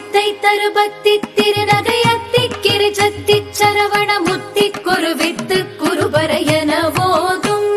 முத்தை தருபத்தி திருநகையத்தி கிரிஜத்தி சரவண முத்தி குருவித்து குருபரையன ஓதும்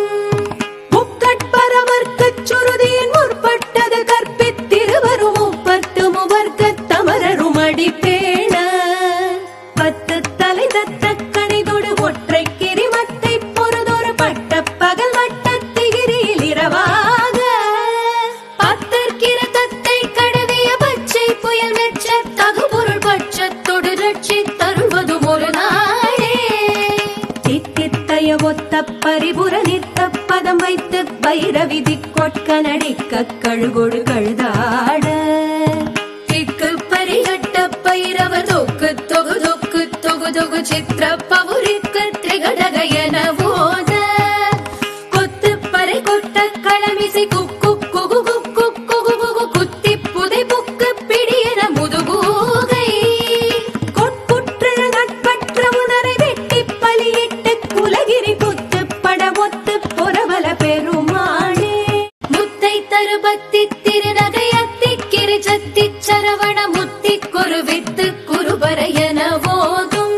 முக்கட்பரவர்க்கச் சுருதியின் முற்பட்டது கற்பித்திருவரும் முப்பத்து முவர்க்கத் தமரரும் அடிப்பேண பத்து தலை தத்த கணிதொடு ஒற்றை கிரிமத்தை பொறுதொரு பட்ட பகல் வட்டத்திகிரியில் இரவாக பத்தற்கிற தத்தை கடவிய பச்சை புயல் மெச்ச தகுபொருள் பட்சத்தொடு ரட்சி தருவதும் ஒரு நாளே தித்தித்தய ஒத்த பரிபுர நித்த பதம் வைத்து பைரவிதி கொட்க நடிக்க கழுகொடு கழுதாட திக்கு பரிகட்ட பைரவ தொக்கு தொகு தொக்கு தொகு தொகு சித்திர பவுரிக்கு திரிகடகையன ஓத கொத்து பறை கொட்ட களமிசை குக்கு குகு குக்கு குகு குகு குத்தி புதை புக்கு பிடியன முதுகூகை கொட்புற்ற நட்பற்ற உணரை வெட்டி பலியிட்டு குலகிரி குத்து பட ஒத்து புறவல பெருமாளே முத்தை தருபத்தி திருநகையத்தி கிரிஜத்தி சரவண முத்தி குருவித்து குருபரையன ஓதும்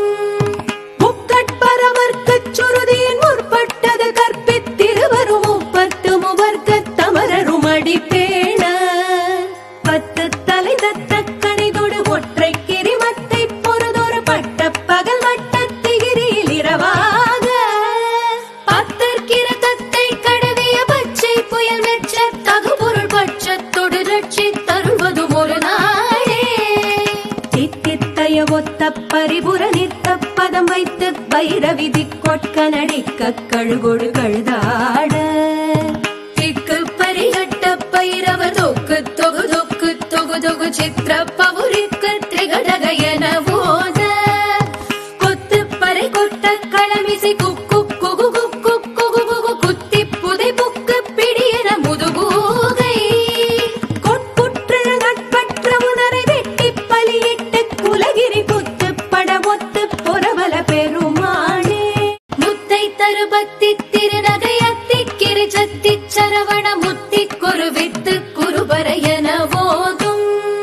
முக்கட்பரவர்க்கச் சுருதியின் முற்பட்டது கற்பித்திருவரும் முப்பத்து முவர்க்கத் தமரரும் அடிப்பேண பத்து தலை தத்த கணிதொடு ஒற்றை கிரிமத்தை பொறுதொரு பட்ட பகல் வட்டத்திகிரியில் இரவாக பத்தற்கிற தத்தை கடவிய பச்சை புயல் மெச்ச தகுபொருள் பட்சத்தொடு ரட்சி தருவதும் ஒரு நாளே தித்தித்தய ஒத்த பரிபுர நித்த பதம் வைத்து பைரவிதி கொட்க நடிக்க கழுகொடு கழுதாட திக்கு பரிகட்ட பைரவ தொக்கு தொகு தொக்கு தொகு தொகு சித்திர பவுரிக்கு திரிகடகையன ஓத கொத்து பறை கொட்ட களமிசை குக்கு குகு குக்கு குகு குகு குத்தி புதை புக்கு பிடியன முதுகூகை கொட்புற்ற நட்பற்ற உணரை வெட்டி பலியிட்டு குலகிரி குத்து பட ஒத்து புறவல பெருமாளே முத்தை தருபத்தி திருநகையத்தி கிரிஜத்தி சரவண முத்தி குருவித்து குருபரையன ஓதும்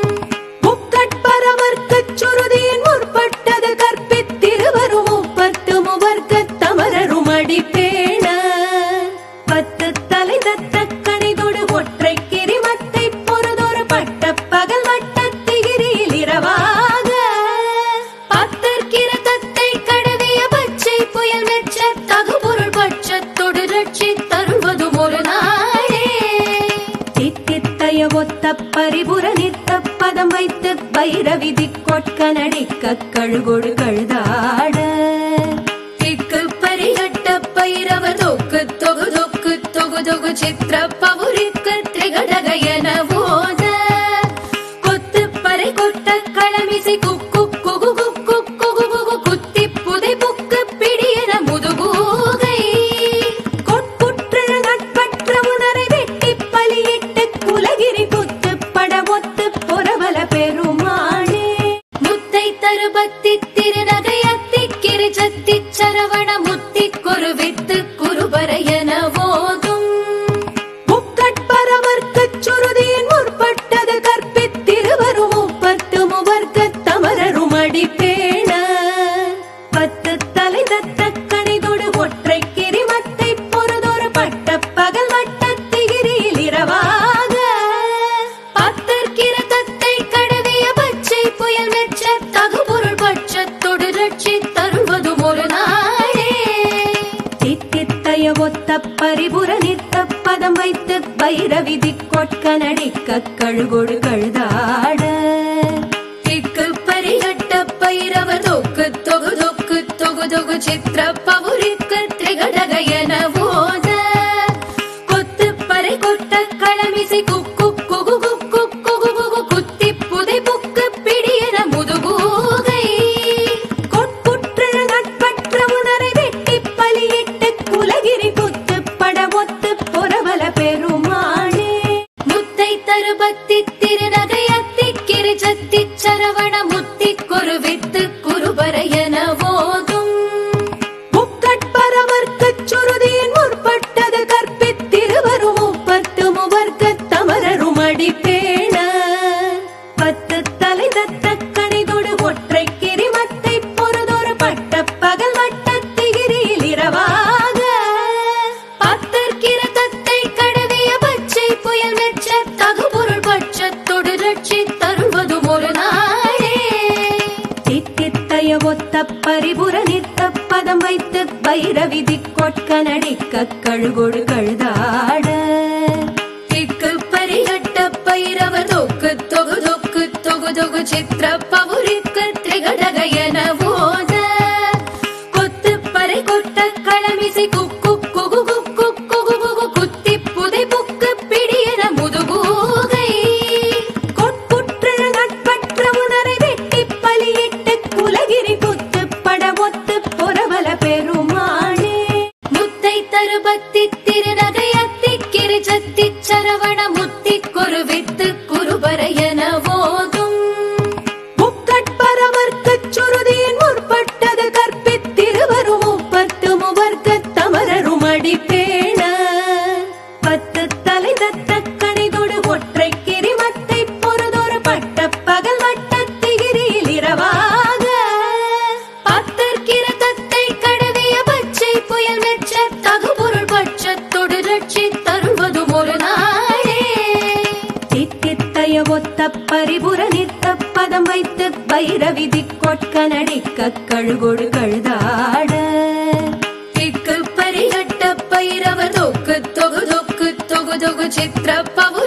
முக்கட்பரவர்க்கச் சுருதியின் முற்பட்டது கற்பித்திருவரும் முப்பத்து முவர்க்கத் தமரரும் அடிப்பேண பத்து தலை தத்த கணிதொடு ஒற்றை கிரிமத்தை பொறுதொரு பட்ட பகல் வட்டத்திகிரியில் இரவாக பத்தற்கிற தத்தை கடவிய பச்சை புயல் மெச்ச தகுபொருள் பட்சத்தொடு ரட்சி தருவதும் ஒரு நாளே தித்தித்தய ஒத்த பரிபுர நித்த பதம் வைத்து பைரவிதி கொட்க நடிக்க கழுகொடு கழுதாட திக்கு பரிகட்ட பைரவ தொக்கு தொகு தொக்கு தொகு தொகு சித்திர பவுரிக்கு திரிகடகையன ஓத கொத்து பறை கொட்ட களமிசை குக்கு குகு குக்கு குகு குகு குத்தி புதை புக்கு பிடியன முதுகூகை கொட்புற்ற நட்பற்ற உணரை வெட்டி பலியிட்டு குலகிரி குத்து பட ஒத்து புறவல பெருமாளே முத்தை தருபத்தி திருநகையத்தி கிரிஜத்தி சரவண முத்தி குருவித்து குருபரையன ஓதும் முக்கட்பரவர்க்கச் சுருதியின் முற்பட்டது கற்பித்திருவரும் முப்பத்து முவர்க்கத் தமரரும் அடிப்பேண பத்து தலை தத்த கணிதொடு ஒற்றை கிரிமத்தை பொறுதொரு பட்ட பகல் வட்டத்திகிரியில் இரவாக பத்தற்கிற தத்தை கடவிய பச்சை புயல் மெச்ச தகுபொருள் பட்சத்தொடு ரட்சி தருவதும் ஒரு நாளே தித்தித்தய ஒத்த பரிபுர நித்த பதம் வைத்து பைரவிதி கொட்க நடிக்க கழுகொடு கழுதாட திக்கு பரிகட்ட பைரவ தொக்கு தொகு தொக்கு தொகு தொகு சித்திர பவுரிக்கு திரிகடகையன ஓத கொத்து பறை கொட்ட களமிசை குக்கு குகு குக்கு குகு குகு குத்தி புதை புக்கு பிடியன முதுகூகை கொட்புற்ற நட்பற்ற உணரை வெட்டி பலியிட்டு குலகிரி குத்து பட ஒத்து புறவல பெருமாளே முத்தை தருபத்தி திருநகையத்தி கிரிஜத்தி சரவண முத்தி குருவித்து குருபரையன ஓதும் முக்கட்பரவர்க்கச் சுருதியின் முற்பட்டது கற்பித்திருவரும் முப்பத்து முவர்க்கத் தமரரும் அடிப்பேண பத்து தலை தத்த தித்தித்தைய ஒத்த பரிபுர நிற்க பதம் வைத்து பைரவிதி கொட்க நடிக்க கழுகொடு கழுதாட திக்கு பரிகட்ட பைரவ தொக்கு தொகு தொக்கு தொகு தொகு சித்திர பவுரிக்கு திரிகடக என ஓத கொத்து பறை கொட்ட களமிசை குக்கு குகு குக்கு குகு குகு குத்தி புதை புக்கு பிடி என முதுகூகை கொட்புற்ற நட்பற்ற உணரை வெட்டி பலியிட்டு குலகிரி குத்து பட ஒத்து புறவல பெருமாளே முத்தை தருபத்தி திருநகையத்தி கிரிஜத்தி சரவண முத்தி குருவித்து குருபர என ஓதும் முக்கட்பரவர்க்கச் சுருதியின் முற்பட்டது கற்பித்திருவரும் முப்பத்து முவர்க்க தமரரும் அடிப்பேண பத்து தலை தத்த கணிதொடு ஒற்றை கிரிமத்தை பொறுதொரு பட்ட பகல் வட்டத்திகிரியில் இரவாக பத்தற்கிற தத்தை கடவிய பச்சை புயல் மெச்ச தகுபொருள் பட்சத்தொடு ரட்சி தருவதும் ஒரு நாளே தித்தித்தைய ஒத்த பரிபுர நிற்க பதம் வைத்து பைரவிதி கொட்க நடிக்க கழுகொடு கழுதாட திக்கு பரிகட்ட பைரவ தொக்கு தொகு தொக்கு தொகு தொகு சித்திர பவு